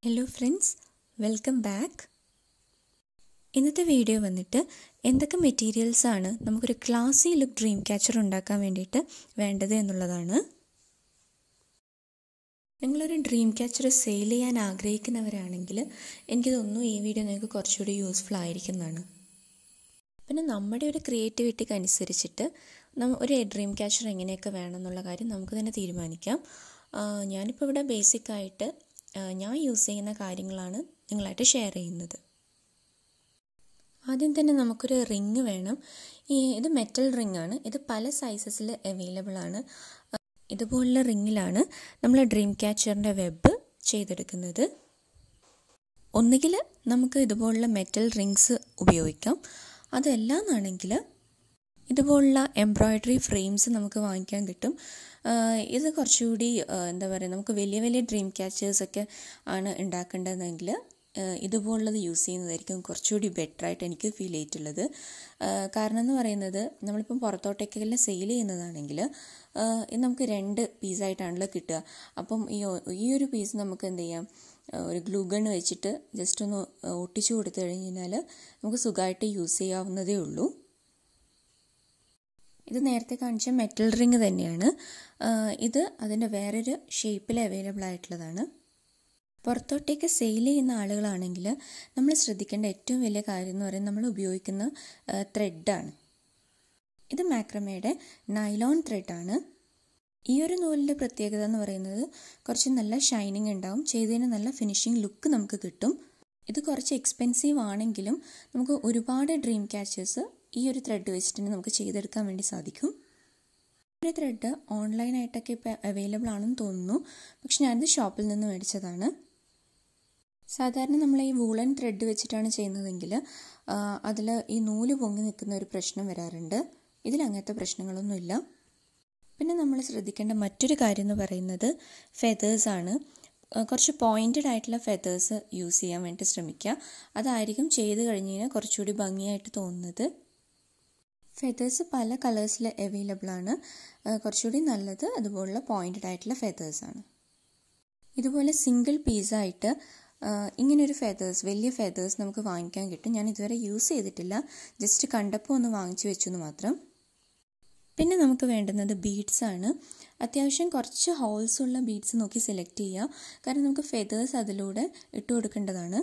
hello friends welcome back ഇന്നത്തെ video വന്നിട്ട് എന്തൊക്കെ മെറ്റീരിയൽസ് ആണ് നമുക്കൊരു ക്ലാസി ലുക്ക് ഡ്രീം ക്യാച്ചർ ഉണ്ടാക്കാൻ വേണ്ടിയിട്ട് വേണ്ടത് എന്നുള്ളതാണ് നിങ്ങളൊരു ഡ്രീം ക്യാച്ചർ സെയിൽ ചെയ്യാൻ ആഗ്രഹിക്കുന്നവരാണെങ്കിൽ എനിക്ക് തോന്നുന്നു ഈ വീഡിയോ നിങ്ങൾക്ക് കുറച്ചുകൂടി യൂസ്ഫുൾ ആയിരിക്കുന്നതാണ് പിന്നെ നമ്മുടെ ഒരു ക്രിയേറ്റിവിറ്റിക്ക് അനുസരിച്ചിട്ട് നമ്മ ഒരു ഡ്രീം ക്യാച്ചർ എങ്ങനെയൊക്കെ വേണം എന്നുള്ള കാര്യം നമുക്ക് തന്നെ തീരുമാനിക്കാം ഞാനിപ്പോൾ ഇവിടെ ബേസിക്കായിട്ട് ഞാൻ യൂസ് ചെയ്യുന്ന കാര്യങ്ങളാണ് നിങ്ങളായിട്ട് ഷെയർ ചെയ്യുന്നത് ആദ്യം തന്നെ നമുക്കൊരു റിങ് വേണം ഈ ഇത് മെറ്റൽ റിങ് ആണ് ഇത് പല സൈസസിൽ അവൈലബിൾ ആണ് ഇതുപോലുള്ള റിങ്ങിലാണ് നമ്മൾ ഡ്രീം ക്യാച്ചറിൻ്റെ വെബ് ചെയ്തെടുക്കുന്നത് ഒന്നുകിൽ നമുക്ക് ഇതുപോലുള്ള മെറ്റൽ റിങ്സ് ഉപയോഗിക്കാം അതല്ല എന്നാണെങ്കിൽ ഇതുപോലുള്ള എംബ്രോയ്ഡറി ഫ്രെയിംസ് നമുക്ക് വാങ്ങിക്കാൻ കിട്ടും ഇത് കുറച്ചുകൂടി എന്താ പറയുക നമുക്ക് വലിയ വലിയ ഡ്രീം ക്യാച്ചേഴ്സൊക്കെ ആണ് ഉണ്ടാക്കേണ്ടതെങ്കിൽ ഇതുപോലുള്ളത് യൂസ് ചെയ്യുന്നതായിരിക്കും കുറച്ചുകൂടി ബെറ്ററായിട്ട് എനിക്ക് ഫീൽ ചെയ്തിട്ടുള്ളത് കാരണം എന്ന് പറയുന്നത് നമ്മളിപ്പം പുറത്തോട്ടേക്കെല്ലാം സെയിൽ ചെയ്യുന്നതാണെങ്കിൽ ഇത് നമുക്ക് രണ്ട് പീസായിട്ടാണല്ലോ കിട്ടുക അപ്പം ഈ ഈ ഒരു പീസ് നമുക്ക് എന്ത് ചെയ്യാം ഒരു ഗ്ലൂ ഗൺ വെച്ചിട്ട് ജസ്റ്റ് ഒന്ന് ഒട്ടിച്ചു കൊടുത്തു കഴിഞ്ഞാൽ നമുക്ക് സുഖമായിട്ട് യൂസ് ചെയ്യാവുന്നതേ ഉള്ളൂ ഇത് നേരത്തെ കാണിച്ച മെറ്റൽ റിങ് തന്നെയാണ് ഇത് അതിൻ്റെ വേറൊരു ഷേപ്പിൽ അവൈലബിൾ ആയിട്ടുള്ളതാണ് പുറത്തോട്ടേക്ക് സെയിൽ ചെയ്യുന്ന ആളുകളാണെങ്കിൽ നമ്മൾ ശ്രദ്ധിക്കേണ്ട ഏറ്റവും വലിയ കാര്യം എന്ന് പറയുന്നത് നമ്മൾ ഉപയോഗിക്കുന്ന ത്രെഡാണ് ഇത് മാക്രമയുടെ നൈലോൺ ത്രെഡാണ് ഈ ഒരു നൂലിൻ്റെ പ്രത്യേകത എന്ന് പറയുന്നത് കുറച്ച് നല്ല ഷൈനിങ് ഉണ്ടാവും ചെയ്തതിന് നല്ല ഫിനിഷിംഗ് ലുക്ക് നമുക്ക് കിട്ടും ഇത് കുറച്ച് എക്സ്പെൻസീവ് ആണെങ്കിലും നമുക്ക് ഒരുപാട് ഡ്രീം ക്യാച്ചേഴ്സ് ഈ ഒരു ത്രെഡ് വെച്ചിട്ട് തന്നെ നമുക്ക് ചെയ്തെടുക്കാൻ വേണ്ടി സാധിക്കും ഒരു ത്രെഡ് ഓൺലൈനായിട്ടൊക്കെ ഇപ്പോൾ അവൈലബിൾ ആണെന്ന് തോന്നുന്നു പക്ഷെ ഞാനിത് ഷോപ്പിൽ നിന്ന് മേടിച്ചതാണ് സാധാരണ നമ്മൾ ഈ വൂളൻ ത്രെഡ് വെച്ചിട്ടാണ് ചെയ്യുന്നതെങ്കിൽ അതിൽ ഈ നൂല് പൊങ്ങി നിൽക്കുന്ന ഒരു പ്രശ്നം വരാറുണ്ട് ഇതിൽ അങ്ങനത്തെ പ്രശ്നങ്ങളൊന്നുമില്ല പിന്നെ നമ്മൾ ശ്രദ്ധിക്കേണ്ട മറ്റൊരു കാര്യം എന്ന് പറയുന്നത് ഫെതേഴ്സാണ് കുറച്ച് പോയിൻറ്റഡ് ആയിട്ടുള്ള ഫെതേഴ്സ് യൂസ് ചെയ്യാൻ വേണ്ടി ശ്രമിക്കുക അതായിരിക്കും ചെയ്ത് കഴിഞ്ഞ് കഴിഞ്ഞാൽ കുറച്ചുകൂടി ഭംഗിയായിട്ട് തോന്നുന്നത് ഫെതേഴ്സ് പല കളേഴ്സിൽ അവൈലബിൾ ആണ് കുറച്ചുകൂടി നല്ലത് അതുപോലുള്ള പോയിൻറ്റഡ് ആയിട്ടുള്ള ഫെതേഴ്സാണ് ഇതുപോലെ സിംഗിൾ പീസായിട്ട് ഇങ്ങനൊരു ഫെതേഴ്സ് വലിയ ഫെതേഴ്സ് നമുക്ക് വാങ്ങിക്കാൻ കിട്ടും ഞാൻ ഇതുവരെ യൂസ് ചെയ്തിട്ടില്ല ജസ്റ്റ് കണ്ടപ്പോൾ ഒന്ന് വാങ്ങിച്ചു വെച്ചു എന്ന് മാത്രം പിന്നെ നമുക്ക് വേണ്ടുന്നത് ബീഡ്സ് ആണ് അത്യാവശ്യം കുറച്ച് ഹോൾസ് ഉള്ള ബീഡ്സ് നോക്കി സെലക്ട് ചെയ്യുക കാരണം നമുക്ക് ഫെതേഴ്സ് അതിലൂടെ ഇട്ട് കൊടുക്കേണ്ടതാണ്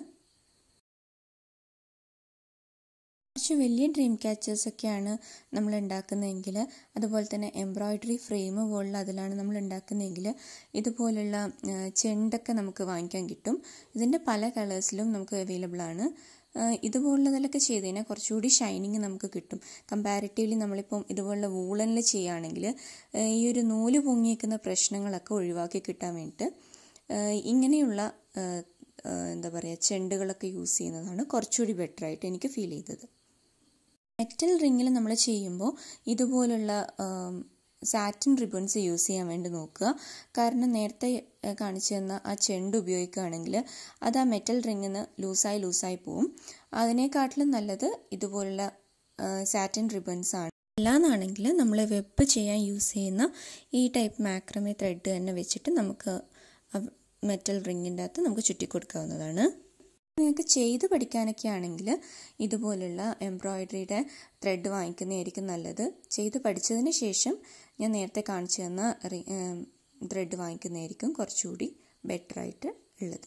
കുറച്ച് വലിയ ഡ്രീം ക്യാച്ചേഴ്സ് ഒക്കെയാണ് നമ്മൾ ഉണ്ടാക്കുന്നതെങ്കിൽ അതുപോലെ തന്നെ എംബ്രോയ്ഡറി ഫ്രെയിം പോലുള്ള അതിലാണ് നമ്മൾ ഉണ്ടാക്കുന്നതെങ്കിൽ ഇതുപോലുള്ള ചെണ്ടൊക്കെ നമുക്ക് വാങ്ങിക്കാൻ കിട്ടും ഇതിൻ്റെ പല കളേഴ്സിലും നമുക്ക് അവൈലബിൾ ആണ് ഇതുപോലുള്ളതിലൊക്കെ ചെയ്ത് കഴിഞ്ഞാൽ കുറച്ചുകൂടി ഷൈനിങ് നമുക്ക് കിട്ടും കമ്പാരിറ്റീവ്ലി നമ്മളിപ്പം ഇതുപോലുള്ള വൂളനിൽ ചെയ്യുകയാണെങ്കിൽ ഈ ഒരു നൂല് പൊങ്ങിയേക്കുന്ന പ്രശ്നങ്ങളൊക്കെ ഒഴിവാക്കി കിട്ടാൻ വേണ്ടിയിട്ട് ഇങ്ങനെയുള്ള എന്താ പറയുക ചെണ്ടുകളൊക്കെ യൂസ് ചെയ്യുന്നതാണ് കുറച്ചുകൂടി ബെറ്ററായിട്ട് എനിക്ക് ഫീൽ ചെയ്തത് മെറ്റൽ റിങ്ങിൽ നമ്മൾ ചെയ്യുമ്പോൾ ഇതുപോലുള്ള സാറ്റിൻ റിബൺസ് യൂസ് ചെയ്യാൻ വേണ്ടി നോക്കുക കാരണം നേരത്തെ കാണിച്ചു തന്ന ആ ചെണ്ട് ഉപയോഗിക്കുകയാണെങ്കിൽ അത് ആ മെറ്റൽ റിങ്ങിന് ലൂസായി ലൂസായി പോവും അതിനേക്കാട്ടിലും നല്ലത് ഇതുപോലുള്ള സാറ്റിൻ റിബൺസ് ആണ് അല്ലാന്നാണെങ്കിൽ നമ്മൾ വെബ് ചെയ്യാൻ യൂസ് ചെയ്യുന്ന ഈ ടൈപ്പ് മാക്രമേ ത്രെഡ് തന്നെ വെച്ചിട്ട് നമുക്ക് മെറ്റൽ റിങ്ങിൻ്റെ അകത്ത് നമുക്ക് ചുറ്റിക്കൊടുക്കാവുന്നതാണ് നിങ്ങൾക്ക് ചെയ്ത് പഠിക്കാനൊക്കെ ആണെങ്കിൽ ഇതുപോലുള്ള എംബ്രോയ്ഡറിയുടെ ത്രെഡ് വാങ്ങിക്കുന്നതായിരിക്കും നല്ലത് ചെയ്ത് പഠിച്ചതിന് ശേഷം ഞാൻ നേരത്തെ കാണിച്ചു തന്ന ത്രെഡ് വാങ്ങിക്കുന്നതായിരിക്കും കുറച്ചുകൂടി ബെറ്ററായിട്ട് ഉള്ളത്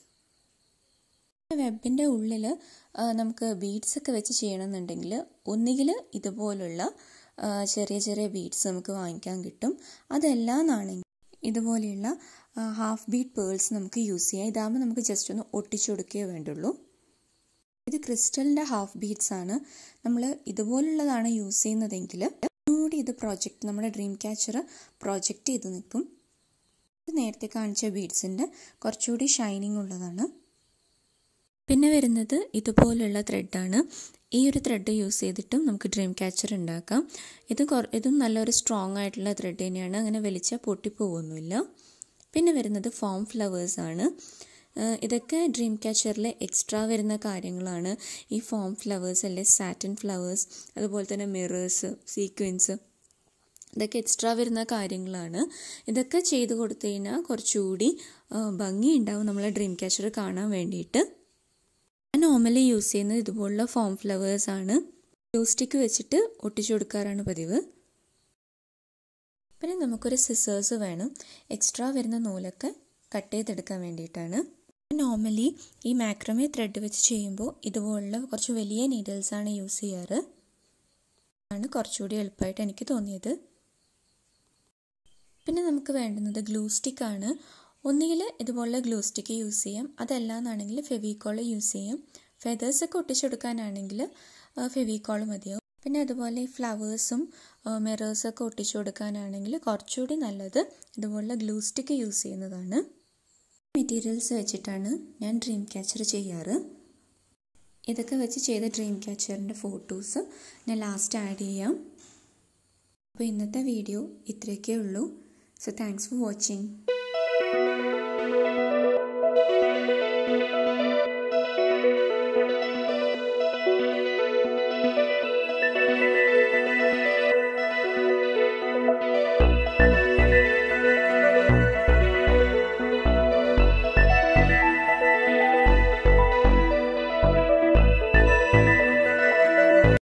വെബിൻ്റെ ഉള്ളിൽ നമുക്ക് ബീഡ്സ് ഒക്കെ വെച്ച് ചെയ്യണമെന്നുണ്ടെങ്കിൽ ഒന്നുകിൽ ഇതുപോലുള്ള ചെറിയ ചെറിയ ബീഡ്സ് നമുക്ക് വാങ്ങിക്കാൻ കിട്ടും അതല്ലാന്നാണെങ്കിൽ ഇതുപോലെയുള്ള ഹാഫ് ബീറ്റ് പേൾസ് നമുക്ക് യൂസ് ചെയ്യാം ഇതാകുമ്പോൾ നമുക്ക് ജസ്റ്റ് ഒന്ന് ഒട്ടിച്ചു കൊടുക്കുകയേ വേണ്ടുള്ളൂ ഇത് ക്രിസ്റ്റലിൻ്റെ ഹാഫ് ബീറ്റ്സ് ആണ് നമ്മൾ ഇതുപോലുള്ളതാണ് യൂസ് ചെയ്യുന്നതെങ്കിൽ ഒന്നുകൂടി ഇത് പ്രോജക്റ്റ് നമ്മുടെ ഡ്രീം ക്യാച്ചർ പ്രോജക്റ്റ് ചെയ്ത് നിൽക്കും ഇത് നേരത്തെ കാണിച്ച ബീഡ്സിൻ്റെ കുറച്ചുകൂടി ഷൈനിങ് ഉള്ളതാണ് പിന്നെ വരുന്നത് ഇതുപോലുള്ള ത്രെഡാണ് ഈ ഒരു ത്രെഡ് യൂസ് ചെയ്തിട്ടും നമുക്ക് ഡ്രീം ക്യാച്ചർ ഉണ്ടാക്കാം ഇത് ഇതും നല്ലൊരു സ്ട്രോങ് ആയിട്ടുള്ള ത്രെഡ് തന്നെയാണ് അങ്ങനെ വലിച്ചാൽ പൊട്ടിപ്പോകുന്നില്ല പിന്നെ വരുന്നത് ഫോം ഫ്ലവേഴ്സ് ആണ് ഇതൊക്കെ ഡ്രീം ക്യാച്ചറിൽ എക്സ്ട്രാ വരുന്ന കാര്യങ്ങളാണ് ഈ ഫോം ഫ്ലവേഴ്സ് അല്ലെ സാറ്റിൻ ഫ്ലവേഴ്സ് അതുപോലെ തന്നെ മിറേഴ്സ് സീക്വൻസ് ഇതൊക്കെ എക്സ്ട്രാ വരുന്ന കാര്യങ്ങളാണ് ഇതൊക്കെ ചെയ്ത് കൊടുത്തു കഴിഞ്ഞാൽ കുറച്ചുകൂടി ഭംഗി ഉണ്ടാവും നമ്മളെ ഡ്രീം ക്യാച്ചർ കാണാൻ വേണ്ടിയിട്ട് ഞാൻ നോർമലി യൂസ് ചെയ്യുന്നത് ഇതുപോലുള്ള ഫോം ഫ്ലവേഴ്സ് ആണ് ഗ്ലൂ സ്റ്റിക്ക് വെച്ചിട്ട് ഒട്ടിച്ചു കൊടുക്കാറാണ് പതിവ് പിന്നെ നമുക്കൊരു സിസേഴ്സ് വേണം എക്സ്ട്രാ വരുന്ന നൂലൊക്കെ കട്ട് ചെയ്തെടുക്കാൻ വേണ്ടിയിട്ടാണ് നോർമലി ഈ മാക്രമേ ത്രെഡ് വെച്ച് ചെയ്യുമ്പോൾ ഇതുപോലുള്ള കുറച്ച് വലിയ നീഡിൽസാണ് യൂസ് ചെയ്യാറ് ആണ് കുറച്ചുകൂടി എളുപ്പമായിട്ട് എനിക്ക് തോന്നിയത് പിന്നെ നമുക്ക് വേണ്ടുന്നത് ഗ്ലൂ സ്റ്റിക്കാണ് ഒന്നുകിൽ ഇതുപോലുള്ള ഗ്ലൂ സ്റ്റിക്ക് യൂസ് ചെയ്യാം അതല്ല എന്നാണെങ്കിൽ ഫെവിക്കോൾ യൂസ് ചെയ്യാം ഫെതേഴ്സൊക്കെ ഒട്ടിച്ചെടുക്കാനാണെങ്കിൽ ഫെവിക്കോൾ മതിയാവും പിന്നെ അതുപോലെ ഈ ഫ്ലവേഴ്സും മിറേഴ്സൊക്കെ ഒട്ടിച്ചു കൊടുക്കാനാണെങ്കിൽ കുറച്ചുകൂടി നല്ലത് ഇതുപോലുള്ള ഗ്ലൂ സ്റ്റിക്ക് യൂസ് ചെയ്യുന്നതാണ് മെറ്റീരിയൽസ് വെച്ചിട്ടാണ് ഞാൻ ഡ്രീം ക്യാച്ചർ ചെയ്യാറ് ഇതൊക്കെ വെച്ച് ചെയ്ത ഡ്രീം ക്യാച്ചറിൻ്റെ ഫോട്ടോസ് ഞാൻ ലാസ്റ്റ് ആഡ് ചെയ്യാം അപ്പോൾ ഇന്നത്തെ വീഡിയോ ഇത്രയൊക്കെ ഉള്ളൂ സോ താങ്ക്സ് ഫോർ വാച്ചിങ്